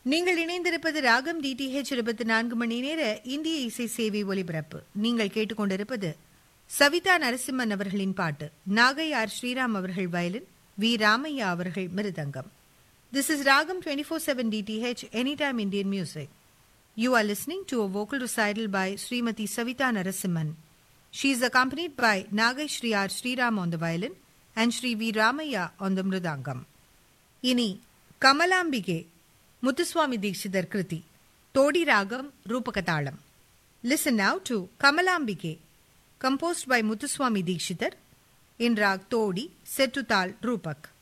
நீங்கள் இணைந்திருப்பது ராகம் டிடிஹெச் இருபத்தி நான்கு மணி நேர இந்திய இசை சேவை ஒலிபரப்பு நீங்கள் கேட்டுக்கொண்டிருப்பது சவிதா நரசிம்மன் அவர்களின் பாட்டு நாகை ஆர் ஸ்ரீராம் அவர்கள் வயலின் வி ராமையா அவர்கள் mridangam this is Raagam twenty four seven DTH any time Indian music you are listening to a vocal recital by Shrimati Savitha Narasimhan She is accompanied by Nagai Shri R. Sriram on the violin and Shri V. Ramaya on the mridangam. இனி Kamalambike Muthuswami Dikshitar kriti Todi ragam Rupakatalam listen now to Kamalambike composed by Muthuswami Dikshitar in rag Todi செட்டுதால் ரூபக்